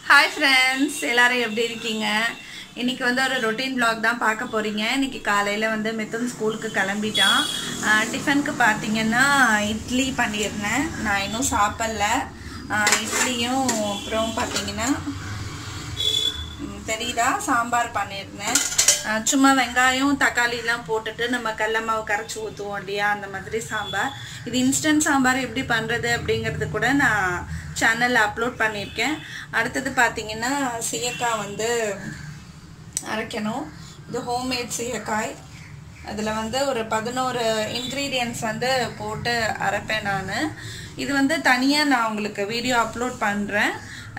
hi friends எல்லாரும் எப்படி இருக்கீங்க இன்னைக்கு வந்து ஒரு ரொட்டீன் vlog தான் பார்க்க போறீங்க இன்னைக்கு காலையில் வந்து மிதுன் ஸ்கூலுக்கு கிளம்பிட்டான் ஆஹ் டிஃபனுக்கு பார்த்தீங்கன்னா இட்லி பண்ணியிருந்தேன் நான் இன்னும் சாப்பிடல ஆஹ் இட்லியும் அப்புறம் பார்த்தீங்கன்னா ம், தெரியுதா சாம்பார் பண்ணியிருந்தேன் அஹ் சும்மா வெங்காயம் தக்காளிலாம் போட்டுட்டு நம்ம கடல மாவு கரைச்சி ஊற்றுவோம் இல்லையா அந்த மாதிரி சாம்பார் இது இன்ஸ்டன்ட் சாம்பார் எப்படி பண்ணுறது அப்படிங்கிறது கூட நான் சேனலில் அப்லோட் பண்ணியிருக்கேன் அடுத்தது பார்த்தீங்கன்னா சீயக்காய் வந்து அரைக்கணும் இது ஹோம்மேட் சீயக்காய் அதில் வந்து ஒரு பதினோரு இன்க்ரீடியன்ட்ஸ் வந்து போட்டு அரைப்பேன் நான் இது வந்து தனியாக நான் உங்களுக்கு வீடியோ அப்லோட் பண்ணுறேன்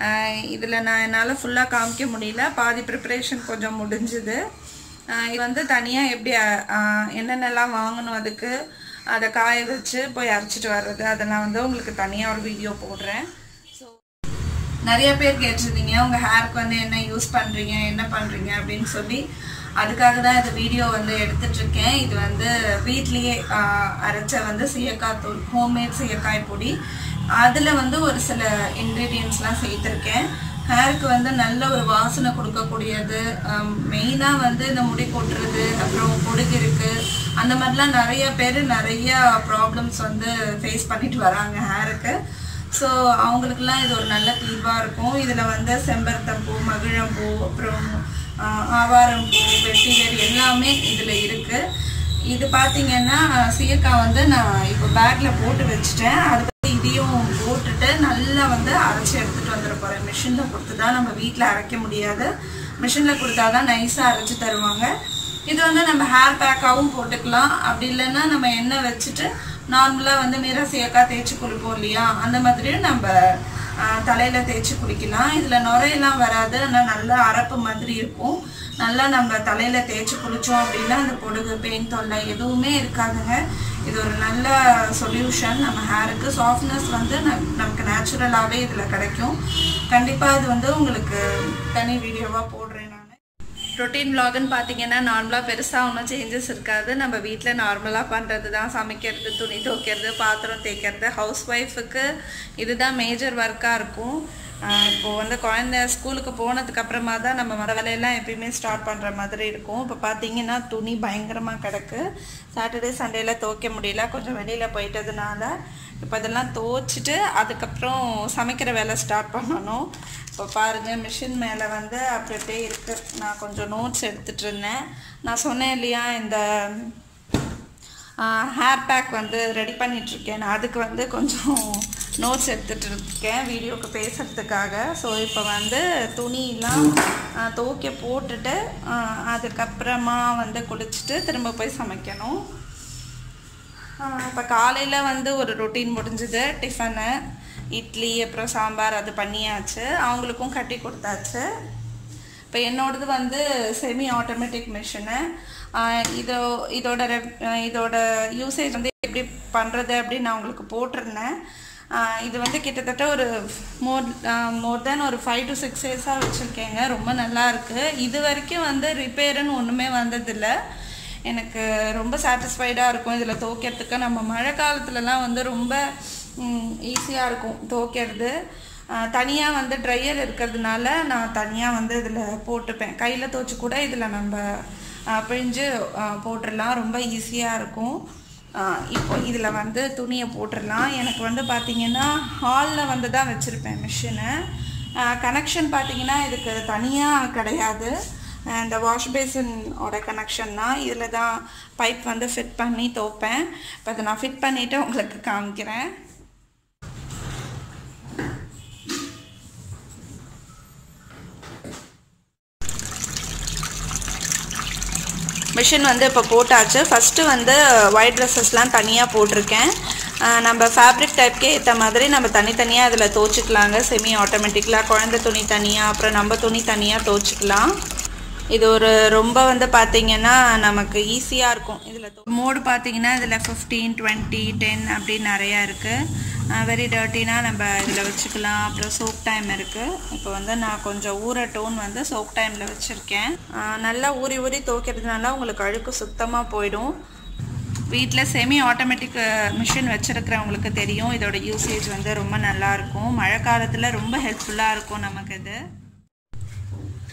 இதில் நான் என்னால் ஃபுல்லாக காமிக்க முடியல பாதி ப்ரிப்பரேஷன் கொஞ்சம் முடிஞ்சுது ஆஹ் இது வந்து தனியாக எப்படி அ- ஆஹ் என்னென்னலாம் வாங்கணும் அதுக்கு அதை காய வச்சு போய் அரைச்சிட்டு வர்றது அதெல்லாம் வந்து உங்களுக்கு தனியாக ஒரு வீடியோ போடுறேன் ஸோ நிறைய பேர் கேட்டிருந்தீங்க உங்க ஹேருக்கு வந்து என்ன யூஸ் பண்றீங்க என்ன பண்றீங்க அப்படின்னு சொல்லி அதுக்காக தான் இந்த வீடியோ வந்து எடுத்துட்டு இருக்கேன் இது வந்து வீட்லயே ஆஹ், அரைச்ச வந்து சீயக்காய் தூள் ஹோம்மேட் சீயக்காய் பொடி அதில் வந்து ஒரு சில இன்க்ரீடியன்ஸ்லாம் சேர்த்துருக்கேன் ஹேருக்கு வந்து நல்ல ஒரு வாசனை கொடுக்கக்கூடியது மெயினாக வந்து இந்த முடி கொட்டுறது அப்புறம் பொடுகிருக்கு அந்த மாதிரிலாம் நிறைய பேர் நிறைய ப்ராப்ளம்ஸ் வந்து ஃபேஸ் பண்ணிட்டு வராங்க ஹேருக்கு ஸோ அவங்களுக்குலாம் இது ஒரு நல்ல தீர்வாக இருக்கும் இதில் வந்து செம்பருத்தம்பூ மகிழம்பூ அப்புறம் ஆஹ், ஆவாரம்பூ வெட்டிவேர் எல்லாமே இதில் இருக்குது இது பார்த்தீங்கன்னா சீயக்காய் வந்து நான் இப்போ பேக்கில் போட்டு வச்சுட்டேன் அடுத்து இதையும் போட்டுட்டு நல்லா வந்து அரைச்சி எடுத்துகிட்டு வந்துட போகிறேன் மிஷினில் கொடுத்து தான் நம்ம வீட்டில் அரைக்க முடியாது மிஷினில் கொடுத்தா தான் நைஸாக அரைச்சி தருவாங்க இது வந்து நம்ம ஹேர் பேக்காகவும் போட்டுக்கலாம் அப்படி இல்லைன்னா நம்ம எண்ணெய் வச்சுட்டு நார்மலாக வந்து மீரா சீயக்காய் தேய்ச்சி குளிப்போம் இல்லையா அந்த மாதிரியும் நம்ம ஆஹ், தலையில தேய்ச்சி குளிக்கலாம் இதில் நுரையெல்லாம் வராது ஆனால் நல்லா அரப்பு மாதிரி இருக்கும் நல்லா நம்ம தலையில தேய்ச்சி குளிச்சோம் அப்படின்னா அந்த பொடுகு பெயின் தொல்லை எதுவுமே இருக்காதுங்க இது ஒரு நல்ல சொல்யூஷன் நம்ம ஹேருக்கு சாஃப்ட்னஸ் வந்து நம்- நமக்கு நேச்சுரலாகவே இதில் கிடைக்கும் கண்டிப்பாக இது வந்து உங்களுக்கு தனி வீடியோவாக போடுறேன் நான் ரொட்டீன் vlogன்னு பார்த்தீங்கன்னா நார்மலாக பெருசாக ஒன்றும் சேஞ்சஸ் இருக்காது நம்ம வீட்டில் நார்மலாக பண்ணுறது தான் சமைக்கிறது துணி துவைக்கிறது பாத்திரம் தேய்க்கிறது ஹவுஸ் ஒய்ஃபுக்கு இதுதான் மேஜர் ஒர்க்காக இருக்கும் ஆஹ் இப்போ வந்து குழந்தை ஸ்கூலுக்கு போனதுக்கு அப்புறமா தான் நம்ம மற்ற வேலையெல்லாம் எப்பயுமே ஸ்டார்ட் பண்ணுற மாதிரி இருக்கும் இப்போ பார்த்தீங்கன்னா துணி பயங்கரமாக கிடக்கு சாட்டர்டே சண்டேல துவைக்க முடியல கொஞ்சம் வெளியில் போயிட்டதுனால இப்போ அதெல்லாம் துவைச்சிட்டு அதுக்கப்புறம் சமைக்கிற வேலை ஸ்டார்ட் பண்ணணும் இப்போ பாருங்கள் மிஷின் மேலே வந்து அப்படி அப்படியே இருக்குது நான் கொஞ்சம் நோட்ஸ் எடுத்துகிட்டு இருந்தேன் நான் சொன்னேன் இல்லையா இந்த ஹேர் பேக் வந்து ரெடி பண்ணிகிட்ருக்கேன் நான் அதுக்கு வந்து கொஞ்சம் நோட்ஸ் எடுத்துகிட்டு இருக்கேன் வீடியோக்கு பேசுகிறதுக்காக ஸோ இப்போ வந்து துணியெல்லாம் ஆஹ், துவைக்க போட்டுட்டு ஆஹ், அதுக்கப்புறமா வந்து குளிச்சுட்டு திரும்ப போய் சமைக்கணும் இப்போ காலையில் வந்து ஒரு ரொட்டீன் முடிஞ்சுது டிஃபனு இட்லி அப்புறம் சாம்பார் அது பண்ணியாச்சு அவங்களுக்கும் கட்டி கொடுத்தாச்சு இப்போ என்னோடது வந்து செமி ஆட்டோமேட்டிக் மிஷினு இதோ இதோட ரெப்- ஆஹ் இதோட யூசேஜ் வந்து எப்படி பண்ணுறது அப்படின்னு நான் உங்களுக்கு போட்டிருந்தேன் ஆஹ் இது வந்து கிட்டத்தட்ட ஒரு மோர் மோர் தென் ஒரு ஃபைவ் டு சிக்ஸ் இயர்ஸாக வச்சுருக்கேங்க ரொம்ப நல்லா இருக்குது இது வரைக்கும் வந்து ரிப்பேருன்னு ஒன்றுமே வந்ததில்லை எனக்கு ரொம்ப சாட்டிஸ்ஃபைடாக இருக்கும் இதில் துவைக்கிறதுக்கு நம்ம மழை காலத்துலலாம் வந்து ரொம்ப ஈஸியாக இருக்கும் துவைக்கிறது தனியாக வந்து ட்ரையர் இருக்கிறதுனால நான் தனியாக வந்து இதில் போட்டுப்பேன் கையில் துவைச்சி கூட இதில் நம்ம ஆஹ், பிழிஞ்சு ஆஹ், போட்டுடலாம் ரொம்ப ஈஸியாக இருக்கும் ஆஹ், இப்போ இதில் வந்து துணியை போட்டுடலாம் எனக்கு வந்து பார்த்திங்கன்னா ஹாலில் வந்து தான் வச்சுருப்பேன் மிஷினை கனெக்ஷன் பார்த்தீங்கன்னா இதுக்கு தனியாக கிடையாது அஹ் இந்த வாஷ் பேசினோட கனெக்ஷன் தான் இதில் தான் பைப் வந்து ஃபிட் பண்ணி துவைப்பேன் இப்போ அதை நான் ஃபிட் பண்ணிவிட்டு உங்களுக்கு காமிக்கிறேன் மிஷின் வந்து இப்போ போட்டாச்சு ஃபஸ்ட்டு வந்து ஒயிட் ட்ரெஸ்ஸஸ்லாம் தனியாக போட்டிருக்கேன் அஹ் நம்ம ஃபேப்ரிக் டைப்க்கே ஏற்ற மாதிரி நம்ம தனித்தனியாக அதில் துவைச்சிக்கலாங்க செமி ஆட்டோமேட்டிக்கலாக குழந்தை துணி தனியாக அப்புறம் நம்ம துணி தனியாக துவைச்சிக்கலாம் இது ஒரு ரொம்ப வந்து பார்த்தீங்கன்னா நமக்கு ஈஸியாக இருக்கும் இதில் மோடு பார்த்தீங்கன்னா இதில் ஃபிஃப்டீன் டுவெண்ட்டி டென் அப்படி நிறையா இருக்குது வெரி டர்ட்டினா நம்ம இதில் வச்சுக்கலாம் அப்புறம் சோப் டைம் இருக்குது இப்போ வந்து நான் கொஞ்சம் ஊறட்டோன் வந்து சோப் டைமில் வச்சுருக்கேன் நல்லா ஊறி ஊறி துவைக்கிறதுனால உங்களுக்கு அழுக்கு சுத்தமாக போயிடும் வீட்டில் செமி ஆட்டோமேட்டிக் மிஷின் வச்சுருக்கிறவங்களுக்கு தெரியும் இதோட யூசேஜ் வந்து ரொம்ப நல்லா இருக்கும் மழை காலத்தில் ரொம்ப ஹெல்ப்ஃபுல்லாக இருக்கும் நமக்கு இது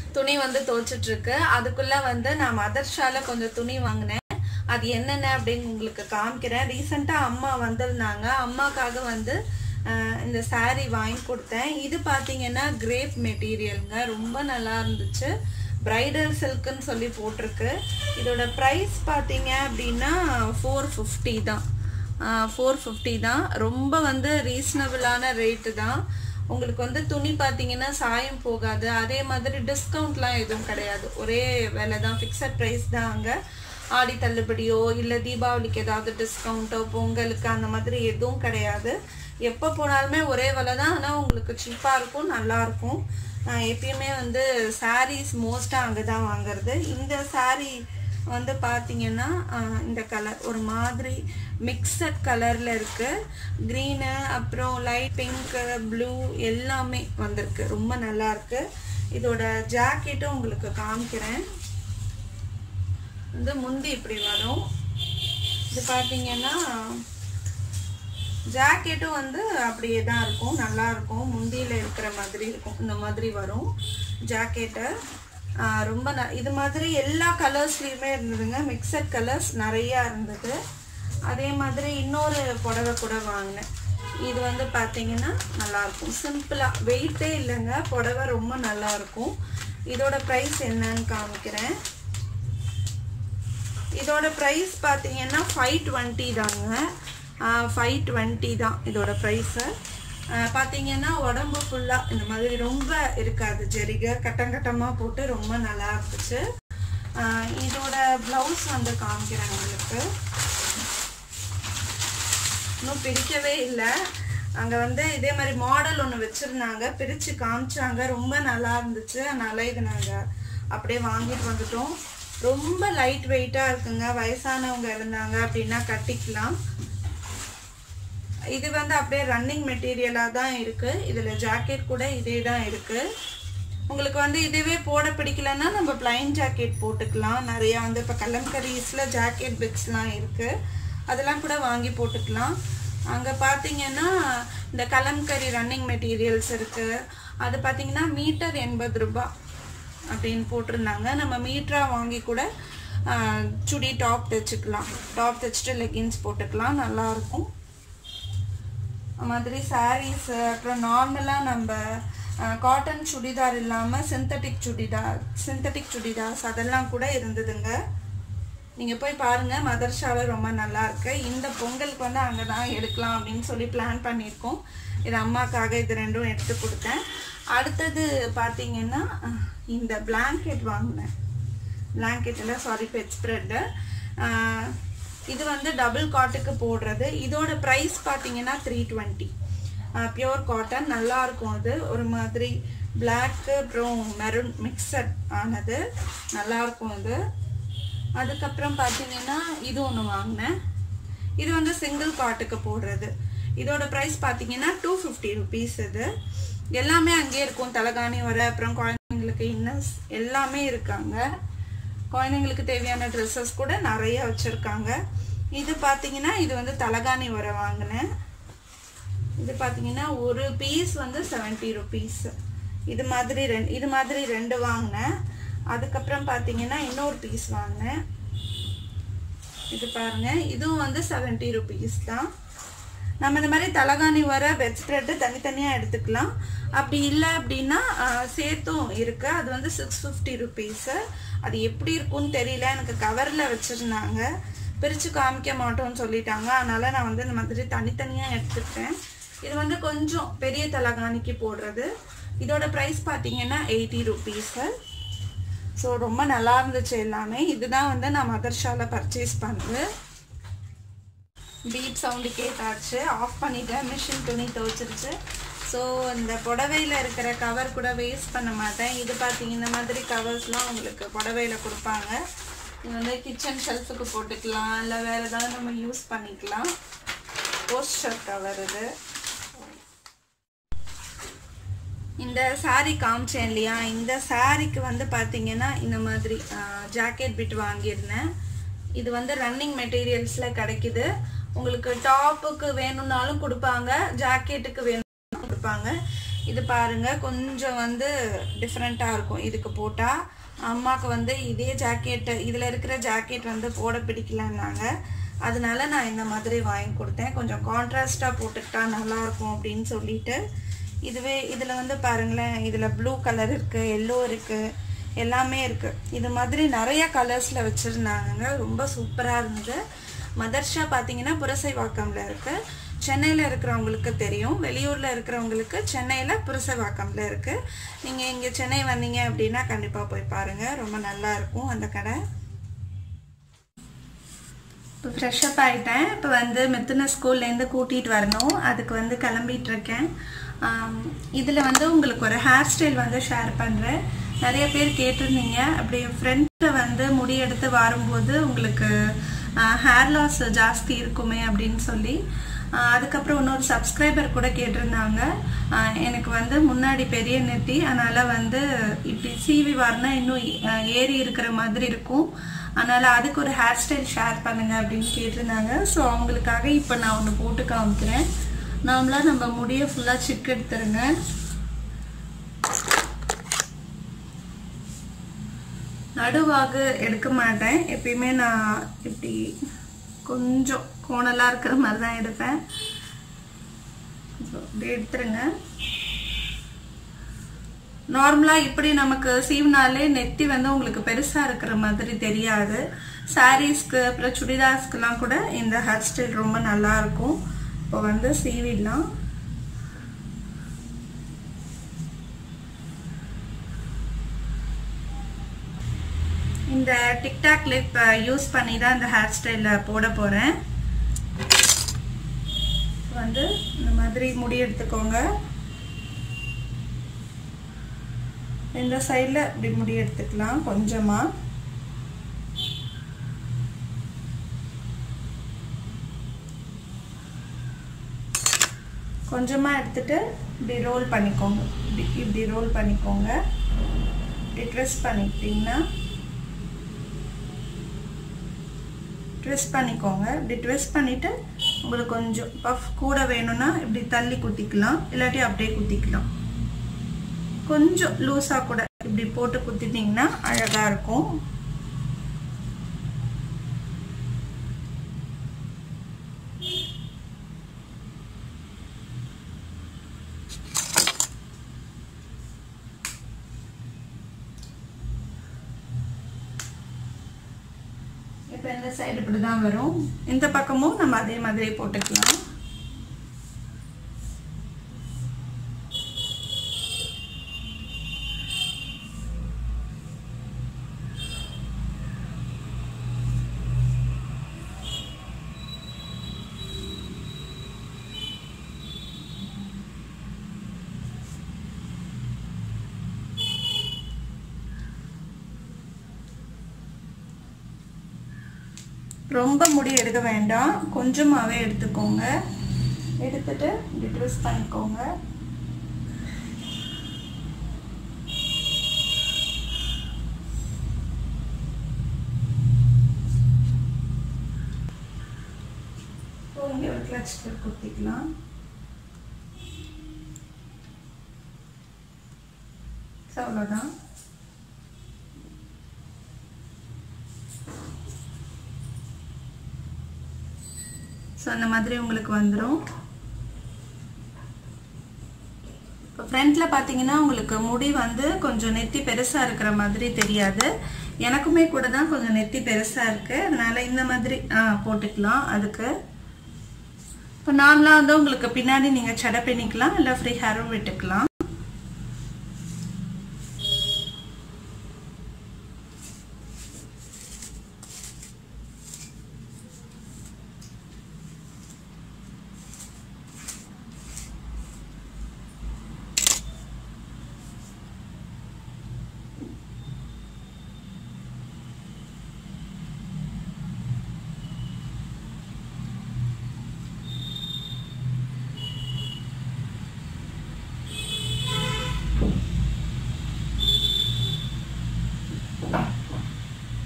துணி வந்து துவைச்சிட்டு இருக்கு அதுக்குள்ள வந்து நான் மதர்ஷால கொஞ்சம் துணி வாங்கினேன் அது என்னென்ன அப்படின்னு உங்களுக்கு காமிக்கிறேன் ரீசெண்டாக அம்மா வந்திருந்தாங்க அம்மாக்காக வந்து அஹ், இந்த saree வாங்கி கொடுத்தேன் இது பார்த்தீங்கன்னா கிரேப் மெட்டீரியலுங்க ரொம்ப நல்லா இருந்துச்சு பிரைடல் சில்க்குன்னு சொல்லி போட்டிருக்கு இதோட ப்ரைஸ் பார்த்தீங்க அப்படின்னா ஃபோர் ஃபிஃப்டி தான் ஃபோர் ஃபிஃப்டி தான் ரொம்ப வந்து ரீசனபிளான ரேட்டு தான் உங்களுக்கு வந்து துணி பார்த்தீங்கன்னா சாயம் போகாது அதே மாதிரி டிஸ்கவுண்ட்லாம் எதுவும் கிடையாது ஒரே விலை தான் ஃபிக்ஸட் ப்ரைஸ் தான் அங்கே ஆடி தள்ளுபடியோ இல்லை தீபாவளிக்கு ஏதாவது டிஸ்கவுண்ட்டோ பொங்கலுக்கு அந்த மாதிரி எதுவும் கிடையாது எப்போ போனாலுமே ஒரே விலை தான் ஆனால் உங்களுக்கு சீப்பாக இருக்கும் நல்லா இருக்கும் நான் எப்பயுமே வந்து சாரீஸ் மோஸ்ட்டாக அங்கே தான் வாங்குறது இந்த saree வந்து பார்த்தீங்கன்னா ஆஹ், இந்த கலர் ஒரு மாதிரி மிக்சட் கலரில் இருக்கு க்ரீனு அப்புறம் லைட் பிங்க்கு ப்ளூ எல்லாமே வந்திருக்கு ரொம்ப நல்லா இருக்கு இதோட ஜாக்கெட்டும் உங்களுக்கு காமிக்கிறேன் வந்து முந்தி இப்படி வரும் இது பார்த்தீங்கன்னா ஜாக்கெட்டும் வந்து அப்படியே தான் இருக்கும் நல்லா இருக்கும் முந்தியில் இருக்கிற மாதிரி இருக்கும் இந்த மாதிரி வரும் ஜாக்கெட்டு ரொம்ப ந இது மாதிரி எல்லா கலர்ஸ்லேயுமே இருந்ததுங்க மிக்சட் கலர்ஸ் நிறையா இருந்தது அதே மாதிரி இன்னொரு புடவை கூட வாங்கினேன் இது வந்து பார்த்தீங்கன்னா நல்லாயிருக்கும் சிம்பிளாக வெயிட்டே இல்லைங்க புடவை ரொம்ப நல்லா இருக்கும் இதோட ப்ரைஸ் என்னன்னு காமிக்கிறேன் இதோட ப்ரைஸ் பார்த்தீங்கன்னா ஃபைவ் டுவெண்ட்டி தாங்க ஃபைவ் டுவெண்ட்டி தான் இதோட ப்ரைஸு பார்த்தீங்கன்னா உடம்பு ஃபுல்லாக இந்த மாதிரி ரொம்ப இருக்காது ஜெரிகை கட்டம் கட்டமாக போட்டு ரொம்ப நல்லா இருந்துச்சு ஆஹ் இதோட ப்ளவுஸ் வந்து காமிக்கிறேன் உங்களுக்கு இன்னும் பிரிக்கவே இல்லை அங்கே வந்து இதே மாதிரி மாடல் ஒன்று வச்சுருந்தாங்க பிரித்து காமிச்சாங்க ரொம்ப நல்லா இருந்துச்சு அதனால இது நாங்கள் அப்படியே வாங்கிட்டு வந்துட்டோம் ரொம்ப லைட் வெயிட்டாக இருக்குங்க வயசானவங்க இருந்தாங்க அப்படின்னா கட்டிக்கலாம் இது வந்து அப்படியே ரன்னிங் மெட்டீரியலாக தான் இருக்குது இதில் ஜாக்கெட் கூட இதே தான் இருக்குது உங்களுக்கு வந்து இதுவே போட பிடிக்கலன்னா நம்ம பிளைன் ஜாக்கெட் போட்டுக்கலாம் நிறையா வந்து இப்போ கலம்கரீஸில் ஜாக்கெட் பிக்ஸ்லாம் இருக்குது அதெல்லாம் கூட வாங்கி போட்டுக்கலாம் அங்கே பார்த்தீங்கன்னா இந்த கலம்கரி ரன்னிங் மெட்டீரியல்ஸ் இருக்குது அது பார்த்தீங்கன்னா மீட்டர் எண்பது ரூபாய் அப்படின்னு போட்டிருந்தாங்க நம்ம மீட்டரா வாங்கி கூட ஆஹ், சுடி டாப் தைச்சுக்கலாம் டாப் தைச்சிட்டு லெகின்ஸ் போட்டுக்கலாம் நல்லாயிருக்கும் அது மாதிரி சாரீஸ் அப்புறம் நார்மலாக நம்ம காட்டன் சுடிதார் இல்லாமல் சிந்தட்டிக் சுடிதார் சிந்தட்டிக் சுடிதார்ஸ் அதெல்லாம் கூட இருந்ததுங்க நீங்கள் போய் பாருங்கள் மதர்ஷாவில் ரொம்ப நல்லா இருக்கு இந்த பொங்கலுக்கு வந்து அங்கே தான் எடுக்கலாம் அப்படின்னு சொல்லி பிளான் பண்ணியிருக்கோம் இது அம்மாக்காக இது ரெண்டும் எடுத்து கொடுத்தேன் அடுத்தது பார்த்தீங்கன்னா அஹ், இந்த blanket வாங்கினேன் பிளாங்கெட்டில் சாரி பெட் ஸ்ப்ரெட்டு இது வந்து டபுள் காட்டுக்கு போடுறது இதோட ப்ரைஸ் பார்த்தீங்கன்னா த்ரீ டுவெண்ட்டி பியோர் காட்டன் நல்லா இருக்கும் அது ஒரு மாதிரி பிளாக்கு அப்புறம் மெரூன் மிக்சட் ஆனது நல்லா இருக்கும் இது அதுக்கப்புறம் பார்த்தீங்கன்னா இது ஒன்று வாங்கினேன் இது வந்து சிங்கிள் காட்டுக்கு போடுறது இதோட ப்ரைஸ் பார்த்தீங்கன்னா டூ ஃபிஃப்டி ருபீஸ் இது எல்லாமே அங்கேயே இருக்கும் தலகாணி வர அப்புறம் குழந்தைங்களுக்கு இன்னஸ் எல்லாமே இருக்காங்க குழந்தைங்களுக்கு தேவையான ட்ரெஸ்ஸஸ் கூட நிறைய வச்சுருக்காங்க இது பார்த்தீங்கன்னா இது வந்து தலகாணி வர வாங்கினேன் இது பார்த்தீங்கன்னா ஒரு பீஸ் வந்து செவன்ட்டி ருபீஸ் இது மாதிரி ரெண்டு இது மாதிரி ரெண்டு வாங்கினேன் அதுக்கப்புறம் பார்த்தீங்கன்னா இன்னொரு பீஸ் வாங்கினேன் இது பாருங்க இதுவும் வந்து செவன்ட்டி ருபீஸ் தான் நம்ம இந்த மாதிரி தலகாணி வர பெட் ஸ்ப்ரெட்டு தனித்தனியாக எடுத்துக்கலாம் அப்படி இல்லை அப்படின்னா ஆஹ், சேர்த்தும் இருக்கு அது வந்து சிக்ஸ் ஃபிஃப்டி ருபீஸு அது எப்படி இருக்கும்னு தெரியல எனக்கு கவரில் வச்சுருந்தாங்க பிரித்து காமிக்க மாட்டோம்னு சொல்லிட்டாங்க அதனால நான் வந்து இந்த மாதிரி தனித்தனியாக எடுத்துக்கிட்டேன் இது வந்து கொஞ்சம் பெரிய தலகாணிக்கு போடுறது இதோட ப்ரைஸ் பார்த்தீங்கன்னா எயிட்டி ருபீஸு ஸோ ரொம்ப நல்லா இருந்துச்சு எல்லாமே இதுதான் வந்து நான் மதர்ஷாவில் பர்ச்சேஸ் பண்ணது பீப் சவுண்டு கேட்டாச்சு ஆஃப் பண்ணிட்டேன் மிஷின் துணி துவைச்சிருச்சு ஸோ இந்த புடவையில் இருக்கிற கவர் கூட வேஸ்ட் பண்ண மாட்டேன் இது பார்த்தீங்க இந்த மாதிரி கவர்ஸ்லாம் உங்களுக்கு புடவையில் கொடுப்பாங்க இது வந்து கிச்சன் ஷெல்ஃபுக்கு போட்டுக்கலாம் இல்லை வேறு ஏதாவது நம்ம யூஸ் பண்ணிக்கலாம் போஸ்டர் கவர் இது இந்த saree காமிச்சேன் இல்லையா இந்த சாரீக்கு வந்து பார்த்தீங்கன்னா இந்த மாதிரி ஜாக்கெட் பிட் வாங்கியிருந்தேன் இது வந்து ரன்னிங் மெட்டீரியல்ஸில் கிடைக்குது உங்களுக்கு டாப்புக்கு வேணும்னாலும் கொடுப்பாங்க ஜாக்கெட்டுக்கு வேணும்னாலும் கொடுப்பாங்க இது பாருங்க கொஞ்சம் வந்து டிஃப்ரெண்ட்டாக இருக்கும் இதுக்கு போட்டால் அம்மாவுக்கு வந்து இதே ஜாக்கெட் இதில் இருக்கிற ஜாக்கெட் வந்து போட பிடிக்கலன்னாங்க அதனால நான் இந்த மாதிரி வாங்கி கொடுத்தேன் கொஞ்சம் கான்ட்ராஸ்டாக போட்டுக்கிட்டா நல்லாயிருக்கும் அப்படின்னு சொல்லிட்டு இதுவே இதில் வந்து பாருங்களேன் இதில் ப்ளூ கலர் இருக்குது எல்லோ இருக்குது எல்லாமே இருக்குது இது மாதிரி நிறைய கலர்ஸில் வச்சுருந்தாங்க ரொம்ப சூப்பராக இருந்தது மதர்ஷா பார்த்தீங்கன்னா புரசைவாக்கம்ல இருக்குது சென்னையில் இருக்கிறவங்களுக்கு தெரியும் வெளியூரில் இருக்கிறவங்களுக்கு சென்னையில் புரசைவாக்கம்ல இருக்குது நீங்கள் இங்கே சென்னை வந்தீங்க அப்படின்னா கண்டிப்பாக போய் பாருங்கள் ரொம்ப நல்லா இருக்கும் அந்த கடை இப்போ ஃப்ரெஷ்அப் ஆகிட்டேன் இப்போ வந்து மித்துன ஸ்கூல்லேருந்து கூட்டிகிட்டு வரணும் அதுக்கு வந்து கிளம்பிட்டு இருக்கேன் இதில் வந்து உங்களுக்கு ஒரு ஹேர் ஸ்டைல் வந்து ஷேர் பண்ணுறேன் நிறைய பேர் கேட்டிருந்தீங்க அப்படி ஃப்ரண்ட்டில் வந்து முடி எடுத்து வரும்போது உங்களுக்கு ஹேர் லாஸ் ஜாஸ்தி இருக்குமே அப்படின்னு சொல்லி அதுக்கப்புறம் இன்னொரு சப்ஸ்கிரைபர் கூட கேட்டிருந்தாங்க எனக்கு வந்து முன்னாடி பெரிய நெத்தி அதனால் வந்து இப்படி சீவி வரனா இன்னும் ஏறி இருக்கிற மாதிரி இருக்கும் அதனால் அதுக்கு ஒரு ஹேர் ஸ்டைல் ஷேர் பண்ணுங்க அப்படின்னு கேட்டிருந்தாங்க ஸோ அவங்களுக்காக இப்போ நான் ஒன்று போட்டு காமிக்கிறேன் நார்மலாக நம்ம முடியை ஃபுல்லாக சிக்கு எடுத்துருங்க நடுவாகு எடுக்க மாட்டேன் எப்பயுமே நான் இப்படி கொஞ்சம் கோணலாக இருக்கிற மாதிரி தான் எடுப்பேன் இப்படி எடுத்துருங்க நார்மலாக இப்படி நமக்கு சீவ்னாலே நெத்தி வந்து உங்களுக்கு பெருசாக இருக்கிற மாதிரி தெரியாது சாரீஸ்க்கு அப்புறம் சுடிதார்ஸ்க்குலாம் கூட இந்த ஹேர் ஸ்டைல் ரொம்ப நல்லா இருக்கும் இப்போ வந்து சீவிடலாம் இந்த டிக்டாக் கிளிப் யூஸ் பண்ணி தான் இந்த ஹேர் ஸ்டைலில் போட போகிறேன் வந்து இந்த மாதிரி முடி எடுத்துக்கோங்க இந்த சைடில் இப்படி முடி எடுத்துக்கலாம் கொஞ்சமாக கொஞ்சமாக எடுத்துட்டு இப்படி ரோல் பண்ணிக்கோங்க இப்படி இப்படி ரோல் பண்ணிக்கோங்க இப்படி ட்ரெஸ் பண்ணிக்கிட்டிங்கன்னா ட்விஸ்ட் பண்ணிக்கோங்க இப்படி ட்விஸ்ட் பண்ணிவிட்டு உங்களுக்கு கொஞ்சம் பஃப் கூட வேணும்னா இப்படி தள்ளி குத்திக்கலாம் இல்லாட்டி அப்படியே குத்திக்கலாம் கொஞ்சம் லூஸாக கூட இப்படி போட்டு குத்திட்டிங்கன்னா அழகாக இருக்கும் இப்போ இந்த சைடு இப்படி தான் வரும் இந்த பக்கமும் நம்ம அதே மாதிரி போட்டுக்கலாம் ரொம்ப முடி எடுக்க வேண்டாம் கொஞ்சமாகவே எடுத்துக்கோங்க எடுத்துட்டு இப்படி ட்ரெஸ் பண்ணிக்கோங்க இங்கே ஒரு கிளச் குத்திக்கலாம் அவ்வளோதான் ஸோ அந்த மாதிரி உங்களுக்கு வந்துடும் இப்போ ஃப்ரண்ட்டில் பார்த்தீங்கன்னா உங்களுக்கு முடி வந்து கொஞ்சம் நெத்தி பெருசாக இருக்கிற மாதிரி தெரியாது எனக்குமே கூட தான் கொஞ்சம் நெத்தி பெருசாக இருக்குது அதனால் இந்த மாதிரி ஆ போட்டுக்கலாம் அதுக்கு இப்போ நார்மலாக வந்து உங்களுக்கு பின்னாடி நீங்கள் சடை பின்னிக்கலாம் இல்லை ஃப்ரீ ஹேரும் விட்டுக்கலாம்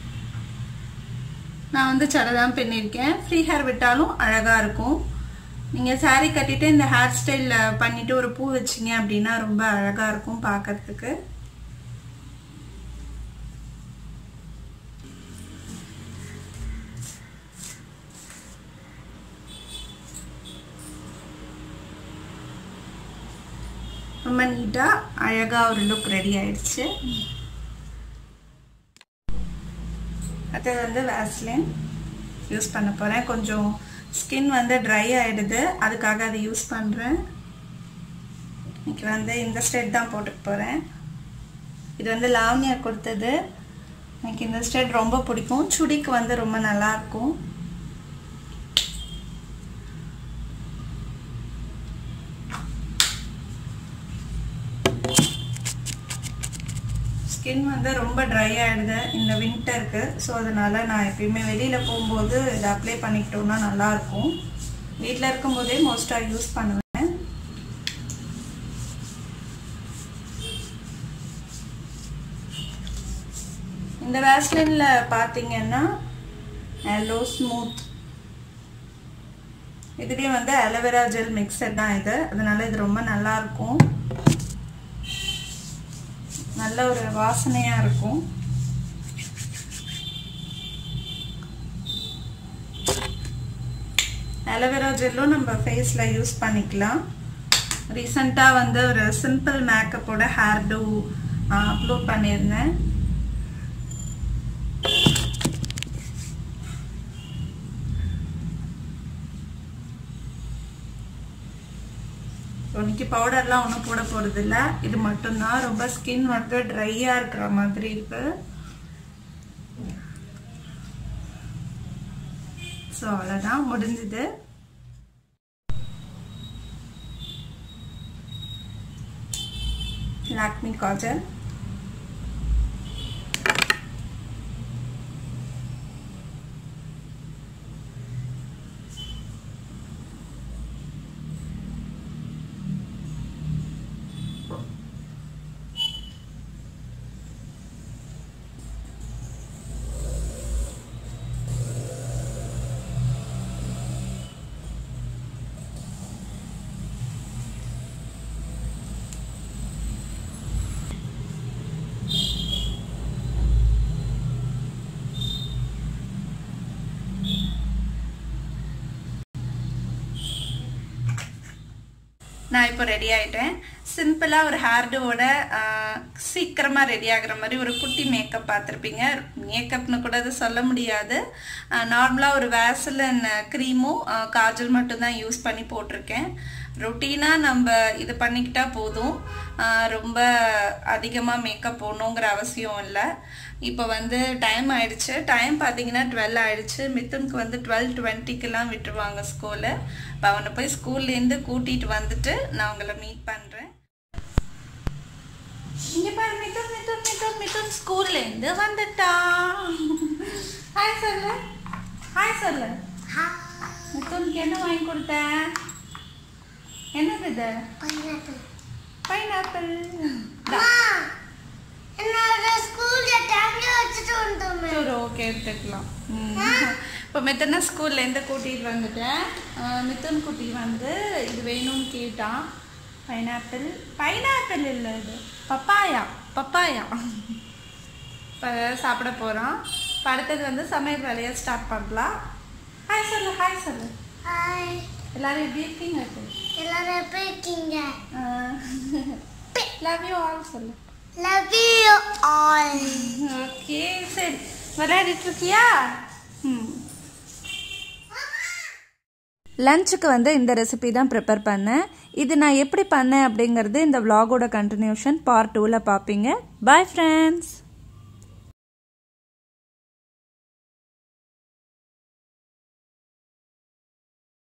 நான் வந்து சடை தான் பின்னிருக்கேன் ஃப்ரீ ஹேர் விட்டாலும் அழகாக இருக்கும் நீங்கள் saree கட்டிட்டு இந்த ஹேர் ஸ்டைல் பண்ணிட்டு ஒரு பூ வச்சிங்க அப்படின்னா ரொம்ப அழகாக இருக்கும் பார்க்கறதுக்கு ரொம்ப நீட்டாக அழகாக ஒரு லுக் ரெடி ஆயிடுச்சு அடுத்தது வந்து வேஸ்லின் யூஸ் பண்ண போகிறேன் கொஞ்சம் ஸ்கின் வந்து ட்ரை ஆகிடுது அதுக்காக அதை யூஸ் பண்ணுறேன் இன்னைக்கு வந்து இந்த ஸ்டெட் தான் போட்டுக்க போகிறேன் இது வந்து லாவணியா கொடுத்தது எனக்கு இந்த ஸ்டெட் ரொம்ப பிடிக்கும் சுடிக்கு வந்து ரொம்ப நல்லாயிருக்கும் ஸ்கின் வந்து ரொம்ப ட்ரை ஆகிடுது இந்த வின்டருக்கு ஸோ அதனால் நான் எப்பயுமே வெளியில் போகும்போது இதை அப்ளை பண்ணிக்கிட்டோம்னா நல்லாயிருக்கும் வீட்டில் இருக்கும்போதே மோஸ்ட்டாக யூஸ் பண்ணுவேன் இந்த வேஸ்லினில் பார்த்தீங்கன்னா எல்லோ ஸ்மூத் இதுலேயே வந்து அலோவேரா ஜெல் மிக்சர் தான் இது அதனால இது ரொம்ப நல்லா இருக்கும் நல்ல ஒரு வாசனையா இருக்கும் அலோவேரா ஜெல்லும் நம்ம ஃபேஸில் யூஸ் பண்ணிக்கலாம் ரீசண்டாக வந்து ஒரு சிம்பிள் மேக்கப்போட ஹேர் டூ அப்லோட் பண்ணியிருந்தேன் இன்னைக்கு பவுடர்லாம் ஒன்றும் போட போகிறது இல்லை இது மட்டும்தான் ரொம்ப ஸ்கின் வந்து ட்ரையாக இருக்கிற மாதிரி இருக்கு ஸோ அவ்வளோதான் முடிஞ்சுது லாக்மி காஜல் நான் இப்போ ரெடி ஆயிட்டேன் சிம்பிளாக ஒரு ஹேர்டோட சீக்கிரமாக ரெடி ஆகுற மாதிரி ஒரு குட்டி மேக்கப் பார்த்துருப்பீங்க மேக்கப்னு கூட அது சொல்ல முடியாது நார்மலாக ஒரு வேசலன் க்ரீமும் காஜல் மட்டும்தான் யூஸ் பண்ணி போட்டிருக்கேன் ரொட்டீனாக நம்ம இது பண்ணிக்கிட்டா போதும் ரொம்ப அதிகமாக மேக்கப் போடணுங்கிற அவசியம் இல்லை இப்போ வந்து டைம் ஆயிடுச்சு டைம் பார்த்தீங்கன்னா டுவெல் ஆயிடுச்சு மித்துனுக்கு வந்து டுவெல் டுவெண்ட்டிக்கெல்லாம் விட்டுருவாங்க ஸ்கூலு இப்போ அவனை போய் ஸ்கூல்லேருந்து கூட்டிகிட்டு வந்துட்டு நான் உங்களை மீட் பண்ணுறேன் இங்க பாரு மிதுன் மிதுன் மிதுன் மிதுன் ஸ்கூல்ல இருந்து வந்துட்டான் ஹாய் சொல்லு ஹாய் சொல்லு மிதுனுக்கு என்ன வாங்கி கொடுத்த என்னது இது பைனாப்பிள் பைனாப்பிள் என்னோட ஸ்கூல்ல டேப்லெட் வச்சுட்டு வந்தோமே சரி ஓகே எடுத்துக்கலாம் இப்போ மித்தனை ஸ்கூல்லேருந்து கூட்டிகிட்டு வந்துட்டேன் அஹ் மிதுன் குட்டி வந்து இது வேணும்னு கேட்டான் பைனாப்பிள் பைனாப்பிள் இல்லை இது பப்பாயா பப்பாயா இப்போ சாப்பிட போகிறோம் இப்போ அடுத்தது வந்து சமையல் வேலையை ஸ்டார்ட் பண்ணலாம் ஹாய் சொல்லு ஹாய் சொல்லு ஹாய் எல்லாரும் எப்படி இருக்கீங்க எல்லாரும் எப்படி இருக்கீங்க லவ் யூ ஆல் சொல்லு லவ் யூ ஆல் ஓகே சரி விளையாடிட்டு இருக்கியா ம் லஞ்சுக்கு வந்து இந்த ரெசிபி தான் ப்ரிப்பேர் பண்ணேன் இது நான் எப்படி பண்ணேன் அப்படிங்கிறது இந்த vlog-ஓட கண்டினியூஷன் பார்ட் டூவில் பார்ப்பீங்க பாய் ஃப்ரெண்ட்ஸ்